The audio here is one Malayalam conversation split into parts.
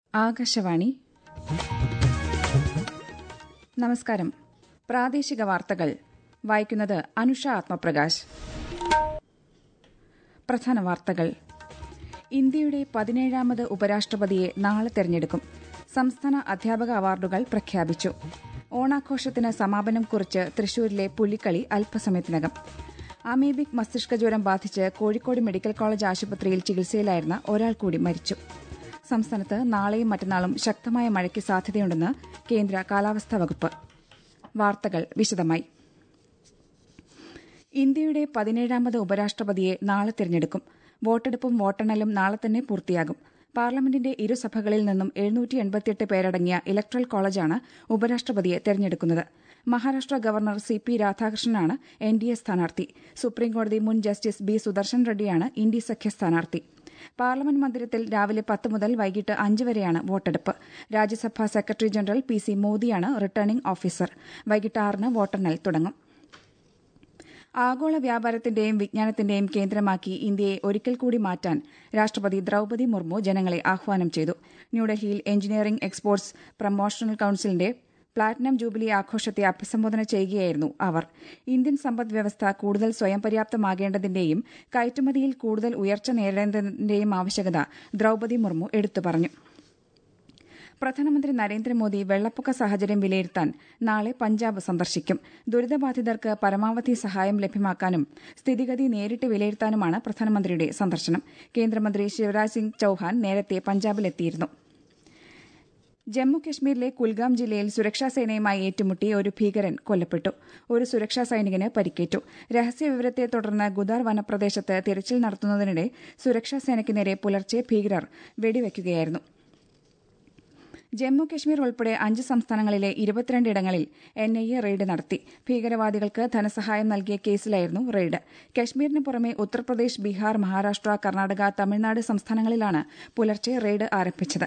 ആകാശവാണി നമസ്കാരം പ്രാദേശിക വാർത്തകൾ വായിക്കുന്നത് അനുഷ ആത്മപ്രകാശ് പ്രധാന വാർത്തകൾ ഇന്ത്യയുടെ പതിനേഴാമത് ഉപരാഷ്ട്രപതിയെ നാളെ തെരഞ്ഞെടുക്കും സംസ്ഥാന അധ്യാപക അവാർഡുകൾ പ്രഖ്യാപിച്ചു ഓണാഘോഷത്തിന് സമാപനം കുറിച്ച് തൃശൂരിലെ പുലിക്കളി അല്പസമയത്തിനകം അമീബിക് മസ്തിഷ്ക ജ്വരം ബാധിച്ച് കോഴിക്കോട് മെഡിക്കൽ കോളേജ് ആശുപത്രിയിൽ ചികിത്സയിലായിരുന്ന ഒരാൾ കൂടി മരിച്ചു സംസ്ഥാനത്ത് നാളെയും മറ്റന്നാളും ശക്തമായ മഴയ്ക്ക് സാധ്യതയുണ്ടെന്ന് കേന്ദ്ര കാലാവസ്ഥാ വകുപ്പ് വാർത്തകൾ വിശദമായി ഇന്ത്യയുടെ പതിനേഴാമത് ഉപരാഷ്ട്രപതിയെ നാളെ തിരഞ്ഞെടുക്കും വോട്ടെടുപ്പും വോട്ടെണ്ണലും നാളെ തന്നെ പൂർത്തിയാകും പാർലമെന്റിന്റെ ഇരുസഭകളിൽ നിന്നും എഴുന്നൂറ്റി എൺപത്തിയെട്ട് പേരടങ്ങിയ ഇലക്ട്രൽ കോളേജാണ് ഉപരാഷ്ട്രപതിയെ തെരഞ്ഞെടുക്കുന്നത് മഹാരാഷ്ട്ര ഗവർണർ സി പി രാധാകൃഷ്ണനാണ് എൻ ഡി എ സ്ഥാനാർത്ഥി സുപ്രീംകോടതി മുൻ ജസ്റ്റിസ് ബി സുദർശൻ റെഡ്ഡിയാണ് ഇന്ത്യ സഖ്യ സ്ഥാനാർത്ഥി പാർലമെന്റ് മന്ദിരത്തിൽ രാവിലെ പത്ത് മുതൽ വൈകിട്ട് അഞ്ച് വരെയാണ് വോട്ടെടുപ്പ് രാജ്യസഭാ സെക്രട്ടറി ജനറൽ പി സി മോദിയാണ് റിട്ടേണിംഗ് ഓഫീസർ വൈകിട്ട് ആറിന് വോട്ടെണ്ണൽ തുടങ്ങും ആഗോള വ്യാപാരത്തിന്റെയും വിജ്ഞാനത്തിന്റെയും കേന്ദ്രമാക്കി ഇന്ത്യയെ ഒരിക്കൽ കൂടി മാറ്റാൻ രാഷ്ട്രപതി ദ്രൌപതി മുർമു ജനങ്ങളെ ആഹ്വാനം ചെയ്തു ന്യൂഡൽഹിയിൽ എഞ്ചിനീയറിംഗ് എക്സ്പോർട്സ് പ്രമോഷണൽ കൌൺസിലിന്റെ പ്ലാറ്റിനം ജൂബിലി ആഘോഷത്തെ അഭിസംബോധന ചെയ്യുകയായിരുന്നു അവർ ഇന്ത്യൻ സമ്പദ് വ്യവസ്ഥ കൂടുതൽ സ്വയം പര്യാപ്തമാകേണ്ടതിന്റെയും കയറ്റുമതിയിൽ കൂടുതൽ ഉയർച്ച നേടേണ്ടതിന്റെയും ആവശ്യകത ദ്രൌപതി മുർമു എടുത്തു പറഞ്ഞു പ്രധാനമന്ത്രി നരേന്ദ്രമോദി വെള്ളപ്പൊക്ക സാഹചര്യം വിലയിരുത്താൻ നാളെ പഞ്ചാബ് സന്ദർശിക്കും ദുരിതബാധിതർക്ക് പരമാവധി സഹായം ലഭ്യമാക്കാനും സ്ഥിതിഗതി നേരിട്ട് വിലയിരുത്താനുമാണ് പ്രധാനമന്ത്രിയുടെ സന്ദർശനം കേന്ദ്രമന്ത്രി ശിവരാജ് സിംഗ് ചൌഹാൻ നേരത്തെ പഞ്ചാബിലെത്തിയിരുന്നു ജമ്മുകശ്മീരിലെ കുൽഗാം ജില്ലയിൽ സുരക്ഷാസേനയുമായി ഏറ്റുമുട്ടി ഒരു ഭീകരൻ കൊല്ലപ്പെട്ടു ഒരു സുരക്ഷാ സൈനികന് പരിക്കേറ്റു രഹസ്യവിവരത്തെ തുടർന്ന് ഗുദാർ വനപ്രദേശത്ത് തിരച്ചിൽ നടത്തുന്നതിനിടെ സുരക്ഷാസേനയ്ക്ക് നേരെ പുലർച്ചെ ഭീകരർ വെടിവെക്കുകയായിരുന്നു ജമ്മു കശ്മീർ ഉൾപ്പെടെ അഞ്ച് സംസ്ഥാനങ്ങളിലെ ഇരുപത്തിരണ്ടിടങ്ങളിൽ എൻ ഐ എ റെയ്ഡ് നടത്തി ഭീകരവാദികൾക്ക് ധനസഹായം നൽകിയ കേസിലായിരുന്നു റെയ്ഡ് കശ്മീരിന് പുറമെ ഉത്തർപ്രദേശ് ബീഹാർ മഹാരാഷ്ട്ര കർണാടക തമിഴ്നാട് സംസ്ഥാനങ്ങളിലാണ് പുലർച്ചെ റെയ്ഡ് ആരംഭിച്ചത്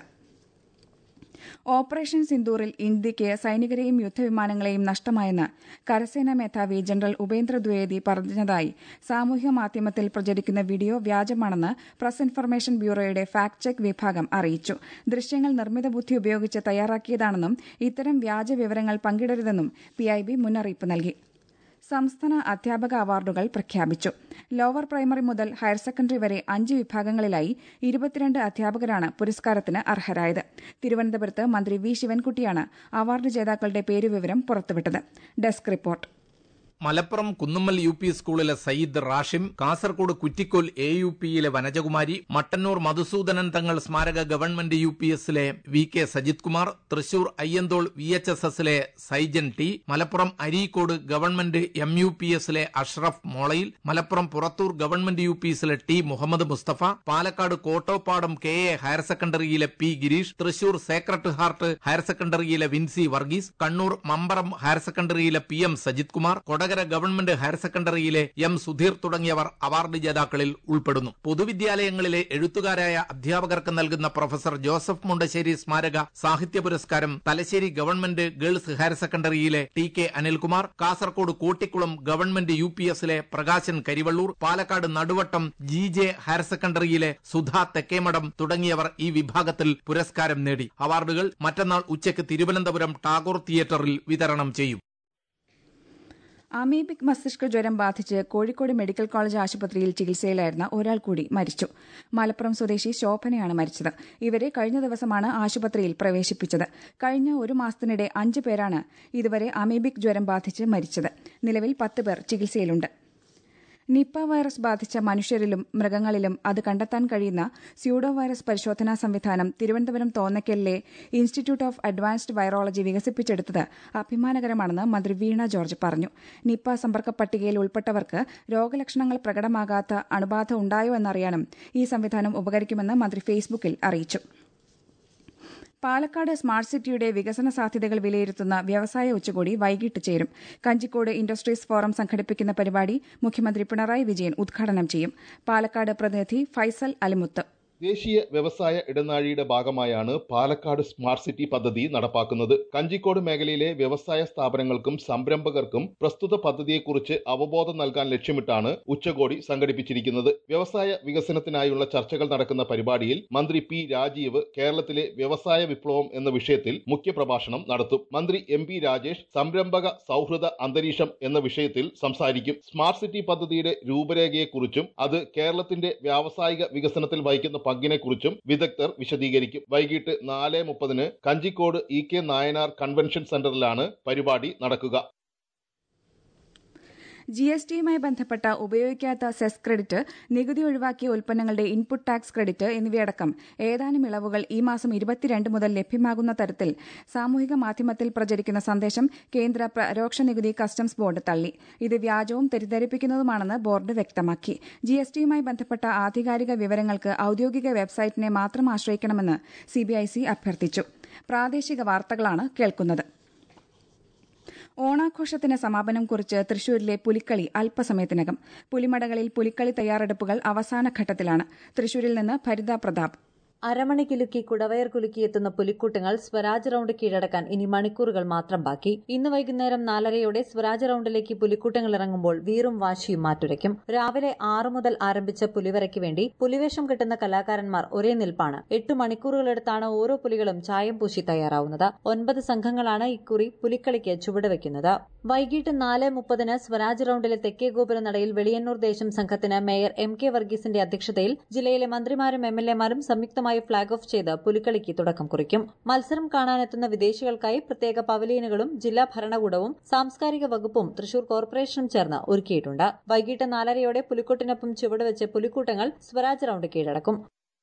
ഓപ്പറേഷൻ സിന്ദൂറിൽ ഇന്ത്യയ്ക്ക് സൈനികരെയും യുദ്ധവിമാനങ്ങളെയും നഷ്ടമായെന്ന് കരസേനാ മേധാവി ജനറൽ ഉപേന്ദ്ര ദ്വിവേദി പറഞ്ഞതായി സാമൂഹ്യ മാധ്യമത്തിൽ പ്രചരിക്കുന്ന വീഡിയോ വ്യാജമാണെന്ന് പ്രസ് ഇൻഫർമേഷൻ ബ്യൂറോയുടെ ഫാക്ട് ചെക്ക് വിഭാഗം അറിയിച്ചു ദൃശ്യങ്ങൾ നിർമ്മിത ബുദ്ധി ഉപയോഗിച്ച് തയ്യാറാക്കിയതാണെന്നും ഇത്തരം വ്യാജ വിവരങ്ങൾ പങ്കിടരുതെന്നും പിഐബി മുന്നറിയിപ്പ് നൽകി സംസ്ഥാന അധ്യാപക അവാർഡുകൾ പ്രഖ്യാപിച്ചു ലോവർ പ്രൈമറി മുതൽ ഹയർ സെക്കൻഡറി വരെ അഞ്ച് വിഭാഗങ്ങളിലായി ഇരുപത്തിരണ്ട് അധ്യാപകരാണ് പുരസ്കാരത്തിന് അർഹരായത് തിരുവനന്തപുരത്ത് മന്ത്രി വി ശിവൻകുട്ടിയാണ് അവാർഡ് ജേതാക്കളുടെ പേരുവിവരം പുറത്തുവിട്ടത് desk report Malappuram Kunnummal U P സ്കൂളിലെ സയ്യിദ് റാഷിം കാസർകോട് കുറ്റിക്കോൽ എ യു പിയിലെ വനജകുമാരി മട്ടന്നൂർ മധുസൂദനൻ തങ്ങൾ സ്മാരക ഗവൺമെന്റ് യു പി എസിലെ V K Sajith Kumar Thrissur Ayyanthole V H S എസിലെ Saijan T Malappuram Areekode government M U P എസിലെ Ashraf Molayil Malappuram Purathur government U P എസിലെ T Muhammad Musthafa Palakkad Kottopadam K A higher സെക്കൻഡറിയിലെ P Gireesh Thrissur Sacred Heart higher സെക്കൻഡറിയിലെ Vincy Varghese Kannur Mamburam higher സെക്കൻഡറിയിലെ P M Sajith Kumar Kodakara government higher സെക്കൻഡറിയിലെ എം സുധീർ തുടങ്ങിയവർ അവാർഡ് ജേതാക്കളിൽ ഉൾപ്പെടുന്നു പൊതുവിദ്യാലയങ്ങളിലെ എഴുത്തുകാരായ അധ്യാപകർക്ക് നൽകുന്ന പ്രൊഫസർ ജോസഫ് മുണ്ടശ്ശേരി സ്മാരക സാഹിത്യ പുരസ്കാരം തലശ്ശേരി ഗവൺമെന്റ് ഗേൾസ് ഹയർ സെക്കൻഡറിയിലെ T K Anilkumar Kasaragod Koottikulam government U P എസിലെ Prakashan Karivellur Palakkad Naduvattam G J higher സെക്കൻഡറിയിലെ സുധ തെക്കേമഠം തുടങ്ങിയവർ ഈ വിഭാഗത്തിൽ പുരസ്കാരം നേടി അവാർഡുകൾ മറ്റന്നാൾ ഉച്ചയ്ക്ക് തിരുവനന്തപുരം ടാഗോർ തിയേറ്ററിൽ വിതരണം ചെയ്യും അമീബിക് മസ്തിഷ്ക ജ്വരം ബാധിച്ച് കോഴിക്കോട് മെഡിക്കൽ കോളേജ് ആശുപത്രിയിൽ ചികിത്സയിലായിരുന്ന ഒരാൾ കൂടി മരിച്ചു മലപ്പുറം സ്വദേശി ശോഭനയാണ് മരിച്ചത് ഇവരെ കഴിഞ്ഞ ദിവസമാണ് ആശുപത്രിയിൽ പ്രവേശിപ്പിച്ചത് കഴിഞ്ഞ ഒരു മാസത്തിനിടെ അഞ്ച് പേരാണ് ഇതുവരെ അമീബിക് ജ്വരം ബാധിച്ച് മരിച്ചത് നിലവിൽ പത്ത് പേർ ചികിത്സയിലുണ്ട് നിപ്പ വൈറസ് ബാധിച്ച മനുഷ്യരിലും മൃഗങ്ങളിലും അത് കണ്ടെത്താൻ കഴിയുന്ന സ്യൂഡോ വൈറസ് പരിശോധനാ സംവിധാനം തിരുവനന്തപുരം തോന്നയ്ക്കലിലെ ഇൻസ്റ്റിറ്റ്യൂട്ട് ഓഫ് അഡ്വാൻസ്ഡ് വൈറോളജി വികസിപ്പിച്ചെടുത്തത് അഭിമാനകരമാണെന്ന് മന്ത്രി വീണ ജോർജ് പറഞ്ഞു നിപ്പ സമ്പർക്ക പട്ടികയിൽ ഉൾപ്പെട്ടവർക്ക് രോഗലക്ഷണങ്ങൾ പ്രകടമാകാത്ത അണുബാധ ഉണ്ടായോ എന്നറിയാനും ഈ സംവിധാനം ഉപകരിക്കുമെന്ന് മന്ത്രി ഫേസ്ബുക്കിൽ അറിയിച്ചു പാലക്കാട് സ്മാർട്ട് സിറ്റിയുടെ വികസന സാധ്യതകൾ വിലയിരുത്തുന്ന വ്യവസായ ഉച്ചകോടി വൈകിട്ട് ചേരും കഞ്ചിക്കോട് ഇൻഡസ്ട്രീസ് ഫോറം സംഘടിപ്പിക്കുന്ന പരിപാടി മുഖ്യമന്ത്രി പിണറായി വിജയൻ ഉദ്ഘാടനം ചെയ്യും പാലക്കാട് പ്രതിനിധി ഫൈസൽ അലിമുത്ത് ദേശീയ വ്യവസായ ഇടനാഴിയുടെ ഭാഗമായാണ് പാലക്കാട് സ്മാർട്ട് സിറ്റി പദ്ധതി നടപ്പാക്കുന്നത് കഞ്ചിക്കോട് മേഖലയിലെ വ്യവസായ സ്ഥാപനങ്ങൾക്കും സംരംഭകർക്കും പ്രസ്തുത പദ്ധതിയെക്കുറിച്ച് അവബോധം നൽകാൻ ലക്ഷ്യമിട്ടാണ് ഉച്ചകോടി സംഘടിപ്പിച്ചിരിക്കുന്നത് വ്യവസായ വികസനത്തിനായുള്ള ചർച്ചകൾ നടക്കുന്ന പരിപാടിയിൽ മന്ത്രി പി രാജീവ് കേരളത്തിലെ വ്യവസായ വിപ്ലവം എന്ന വിഷയത്തിൽ മുഖ്യപ്രഭാഷണം നടത്തും മന്ത്രി എം പി രാജേഷ് സംരംഭക സൗഹൃദ അന്തരീക്ഷം എന്ന വിഷയത്തിൽ സംസാരിക്കും സ്മാർട്ട് സിറ്റി പദ്ധതിയുടെ രൂപരേഖയെക്കുറിച്ചും അത് കേരളത്തിന്റെ വ്യാവസായിക വികസനത്തിൽ വഹിക്കുന്ന പങ്കിനെക്കുറിച്ചും വിദഗ്ധർ വിശദീകരിക്കും വൈകിട്ട് നാല് മുപ്പതിന് Kanjikode E K Nayanar convention സെന്ററിലാണ് പരിപാടി നടക്കുക ജി എസ് ടിയുമായി ബന്ധപ്പെട്ട ഉപയോഗിക്കാത്ത സെസ് ക്രെഡിറ്റ് നികുതി ഒഴിവാക്കിയ ഉൽപ്പന്നങ്ങളുടെ ഇൻപുട്ട് ടാക്സ് ക്രെഡിറ്റ് എന്നിവയടക്കം ഏതാനും ഇളവുകൾ ഈ മാസം ഇരുപത്തിരണ്ട് മുതൽ ലഭ്യമാകുന്ന തരത്തിൽ സാമൂഹിക മാധ്യമത്തിൽ പ്രചരിക്കുന്ന സന്ദേശം കേന്ദ്ര പരോക്ഷ നികുതി കസ്റ്റംസ് ബോർഡ് തള്ളി ഇത് വ്യാജവും തെറ്റിദ്ധരിപ്പിക്കുന്നതുമാണെന്ന് ബോർഡ് വ്യക്തമാക്കി ജി എസ് ടിയുമായി ബന്ധപ്പെട്ട ആധികാരിക വിവരങ്ങൾക്ക് ഔദ്യോഗിക വെബ്സൈറ്റിനെ മാത്രം ആശ്രയിക്കണമെന്ന് സിബിഐസി അഭ്യർത്ഥിച്ചു പ്രാദേശിക വാർത്തകളാണ് കേൾക്കുന്നത് ഓണാഘോഷത്തിന് സമാപനം കുറിച്ച് തൃശൂരിലെ പുലിക്കളി അല്പസമയത്തിനകം പുലിമടകളിൽ പുലിക്കളി തയ്യാറെടുപ്പുകൾ അവസാന ഘട്ടത്തിലാണ് തൃശൂരിൽ നിന്ന് ഭരിത പ്രതാപ് അരമണി കിലുക്കി കുടവയർ കുലുക്കിയെത്തുന്ന പുലിക്കൂട്ടങ്ങൾ സ്വരാജ് റൌണ്ട് കീഴടക്കാൻ ഇനി മണിക്കൂറുകൾ മാത്രം ബാക്കി ഇന്ന് വൈകുന്നേരം നാലരയോടെ സ്വരാജ് റൌണ്ടിലേക്ക് പുലിക്കൂട്ടങ്ങൾ ഇറങ്ങുമ്പോൾ വീറും വാശിയും മാറ്റുരയ്ക്കും രാവിലെ ആറു മുതൽ ആരംഭിച്ച പുലിവരയ്ക്ക് വേണ്ടി പുലിവേഷം കെട്ടുന്ന കലാകാരന്മാർ ഒരേ നിൽപ്പാണ് എട്ട് മണിക്കൂറുകളെടുത്താണ് ഓരോ പുലികളും ചായം പൂശി തയ്യാറാവുന്നത് ഒൻപത് സംഘങ്ങളാണ് ഇക്കുറി പുലിക്കളിക്ക് ചുവടുവെക്കുന്നത് വൈകിട്ട് നാല് മുപ്പതിന് സ്വരാജ് റൌണ്ടിലെ തെക്കേ ഗോപുര നടയിൽ വെളിയന്നൂർ ദേശം സംഘത്തിന് മേയർ എം കെ വർഗീസിന്റെ അധ്യക്ഷതയിൽ ജില്ലയിലെ മന്ത്രിമാരും എം എൽ എമാരും സംയുക്തമായി ഫ്ളാഗ് ഓഫ് ചെയ്ത് പുലിക്കളിക്ക് തുടക്കം കുറിക്കും മത്സരം കാണാനെത്തുന്ന വിദേശികൾക്കായി പ്രത്യേക പവലിയനുകളും ജില്ലാ ഭരണകൂടവും സാംസ്കാരിക വകുപ്പും തൃശൂർ കോർപ്പറേഷനും ചേർന്ന് ഒരുക്കിയിട്ടുണ്ട് വൈകിട്ട് നാലരയോടെ പുലിക്കൊട്ടിനൊപ്പം ചുവടുവെച്ച് പുലിക്കൂട്ടങ്ങൾ സ്വരാജ് റൌണ്ട് കീഴടക്കും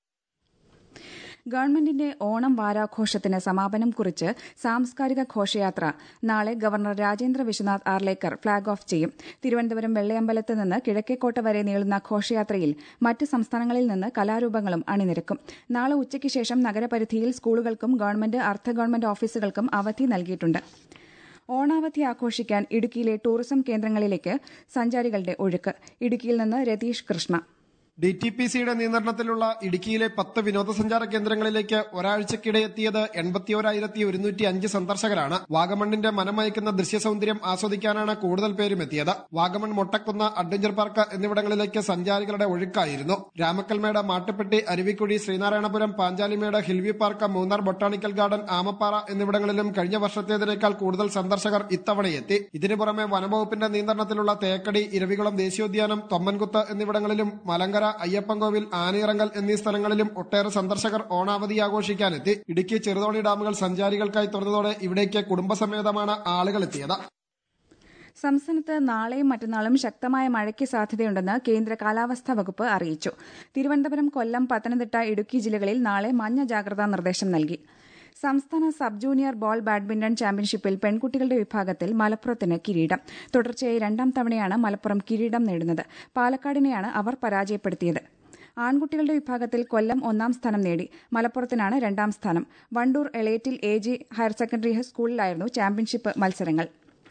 ഗവൺമെന്റിന്റെ ഓണം വാരാഘോഷത്തിന് സമാപനം കുറിച്ച് സാംസ്കാരിക ഘോഷയാത്ര നാളെ governor Rajendra Vishwanath Arlekar flag off ചെയ്യും തിരുവനന്തപുരം വെള്ളയമ്പലത്ത് നിന്ന് കിഴക്കേക്കോട്ട വരെ നീളുന്ന ഘോഷയാത്രയിൽ മറ്റ് സംസ്ഥാനങ്ങളിൽ നിന്ന് കലാരൂപങ്ങളും അണിനിരക്കും നാളെ ഉച്ചയ്ക്ക് ശേഷം നഗരപരിധിയിൽ സ്കൂളുകൾക്കും ഗവൺമെന്റ് അർദ്ധ ഗവൺമെന്റ് ഓഫീസുകൾക്കും അവധി നൽകിയിട്ടുണ്ട് ഓണാവധി ആഘോഷിക്കാൻ ഇടുക്കിയിലെ ടൂറിസം കേന്ദ്രങ്ങളിലേക്ക് സഞ്ചാരികളുടെ ഒഴുക്ക് ഇടുക്കിയിൽ നിന്ന് Ratheesh Krishna D T P സിയുടെ നിയന്ത്രണത്തിലുള്ള ഇടുക്കിയിലെ പത്ത് വിനോദസഞ്ചാര കേന്ദ്രങ്ങളിലേക്ക് ഒരാഴ്ചക്കിടെ എത്തിയത് എൺപത്തിയോരായിരത്തി ഒരുന്നൂറ്റി അഞ്ച് സന്ദർശകരാണ് വാഗമണ്ണിന്റെ മനമയക്കുന്ന ദൃശ്യസൗന്ദര്യം ആസ്വദിക്കാനാണ് കൂടുതൽ പേരും എത്തിയത് വാഗമൺ മൊട്ടക്കുന്ന് അഡ്വഞ്ചർ പാർക്ക് എന്നിവിടങ്ങളിലേക്ക് സഞ്ചാരികളുടെ ഒഴുക്കായിരുന്നു Ramakkalmedu Mattupetty Aruvikkuzhi Sreenarayanapuram Panchalimedu hill view park Munnar botanical garden Amappara എന്നിവിടങ്ങളിലും കഴിഞ്ഞ വർഷത്തേതിനേക്കാൾ കൂടുതൽ സന്ദർശകർ ഇത്തവണയെത്തി ഇതിനു പുറമെ വനംവകുപ്പിന്റെ നിയന്ത്രണത്തിലുള്ള തേക്കടി ഇരവികുളം ദേശീയോദ്യാനം തൊമ്മൻകുത്ത് എന്നിവിടങ്ങളിലും മലങ്കര അയ്യപ്പൻകോവിൽ ആനയിറങ്കൽ എന്നീ സ്ഥലങ്ങളിലും ഒട്ടേറെ സന്ദർശകർ ഓണാവധി ആഘോഷിക്കാനെത്തി ഇടുക്കി ചെറുതോണി ഡാമുകൾ സഞ്ചാരികൾക്കായി തുറന്നതോടെ ഇവിടേക്ക് കുടുംബസമേതമാണ് ആളുകൾ എത്തിയത് സംസ്ഥാനത്ത് നാളെയും മറ്റന്നാളും ശക്തമായ മഴയ്ക്ക് സാധ്യതയുണ്ടെന്ന് കേന്ദ്ര കാലാവസ്ഥാ വകുപ്പ് അറിയിച്ചു തിരുവനന്തപുരം കൊല്ലം പത്തനംതിട്ട ഇടുക്കി ജില്ലകളിൽ നാളെ മഞ്ഞ ജാഗ്രതാ നിർദ്ദേശം നൽകി സംസ്ഥാന സബ് ജൂനിയർ ബോൾ ബാഡ്മിന്റൺ ചാമ്പ്യൻഷിപ്പിൽ പെൺകുട്ടികളുടെ വിഭാഗത്തിൽ മലപ്പുറത്തിന് കിരീടം തുടർച്ചയായി രണ്ടാം തവണയാണ് മലപ്പുറം കിരീടം നേടുന്നത് പാലക്കാടിനെയാണ് അവർ പരാജയപ്പെടുത്തിയത് ആൺകുട്ടികളുടെ വിഭാഗത്തിൽ കൊല്ലം ഒന്നാം സ്ഥാനം നേടി മലപ്പുറത്തിനാണ് രണ്ടാം സ്ഥാനം Wandoor Elettil A G higher secondary സ്കൂളിലായിരുന്നു ചാമ്പ്യൻഷിപ്പ് മത്സരങ്ങൾ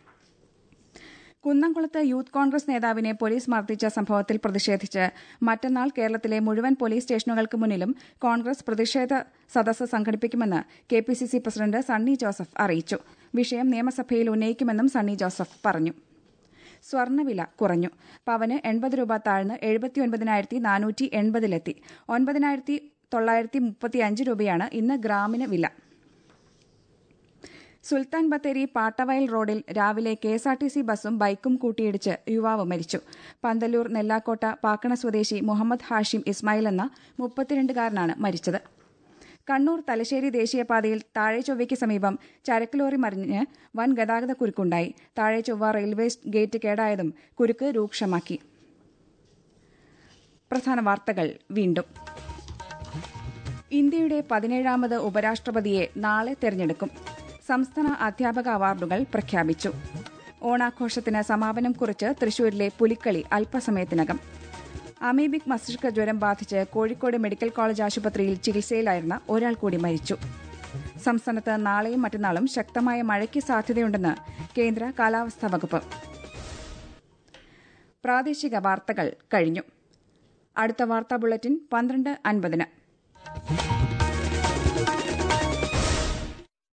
കുന്നംകുളത്ത് യൂത്ത് കോൺഗ്രസ് നേതാവിനെ പോലീസ് മർദ്ദിച്ച സംഭവത്തിൽ പ്രതിഷേധിച്ച് മറ്റന്നാൾ കേരളത്തിലെ മുഴുവൻ പോലീസ് സ്റ്റേഷനുകൾക്ക് മുന്നിലും കോൺഗ്രസ് പ്രതിഷേധ സദസ്സ് സംഘടിപ്പിക്കുമെന്ന് K P C C president Sunny Joseph അറിയിച്ചു വിഷയം നിയമസഭയിൽ ഉന്നയിക്കുമെന്നും സണ്ണി ജോസഫ് പറഞ്ഞു സ്വർണ്ണവില കുറഞ്ഞു പവന് എൺപത് രൂപ താഴ്ന്ന് എഴുപത്തിയൊൻപതിനായിരത്തി നാനൂറ്റി എൺപതിലെത്തി ഒൻപതിനായിരത്തി തൊള്ളായിരത്തി മുപ്പത്തിയഞ്ച് രൂപയാണ് ഇന്ന് ഗ്രാമിന് വില സുൽത്താൻ ബത്തേരി പാട്ടവയൽ റോഡിൽ രാവിലെ K S R T C ബസും ബൈക്കും കൂട്ടിയിടിച്ച് യുവാവ് മരിച്ചു പന്തല്ലൂർ നെല്ലാക്കോട്ട പാക്കണ സ്വദേശി മുഹമ്മദ് ഹാഷിം ഇസ്മായിൽ എന്ന മുപ്പത്തിരണ്ടുകാരനാണ് മരിച്ചത് കണ്ണൂർ തലശ്ശേരി ദേശീയപാതയിൽ താഴെ ചൊവ്വയ്ക്ക് സമീപം ചരക്ക് ലോറി മറിഞ്ഞ് വൻ ഗതാഗത കുരുക്കുണ്ടായി താഴെ ചൊവ്വ റെയിൽവേ ഗേറ്റ് കേടായതും കുരുക്ക് രൂക്ഷമാക്കി പ്രധാന വാർത്തകൾ വീണ്ടും ഇന്ത്യയുടെ പതിനേഴാമത് ഉപരാഷ്ട്രപതിയെ നാളെ തെരഞ്ഞെടുക്കും സംസ്ഥാന അധ്യാപക അവാർഡുകൾ പ്രഖ്യാപിച്ചു ഓണാഘോഷത്തിന് സമാപനം കുറിച്ച് തൃശൂരിലെ പുലിക്കളി അല്പസമയത്തിനകം അമീബിക് മസ്തിഷ്ക ജ്വരം ബാധിച്ച് കോഴിക്കോട് മെഡിക്കൽ കോളേജ് ആശുപത്രിയിൽ ചികിത്സയിലായിരുന്ന ഒരാൾ കൂടി മരിച്ചു സംസ്ഥാനത്ത് നാളെയും മറ്റന്നാളും ശക്തമായ മഴയ്ക്ക് സാധ്യതയുണ്ടെന്ന് കേന്ദ്ര കാലാവസ്ഥാ വകുപ്പ് പ്രാദേശിക വാർത്തകൾ കഴിഞ്ഞു അടുത്ത വാർത്താ ബുള്ളറ്റിൻ പന്ത്രണ്ട് അൻപതിന്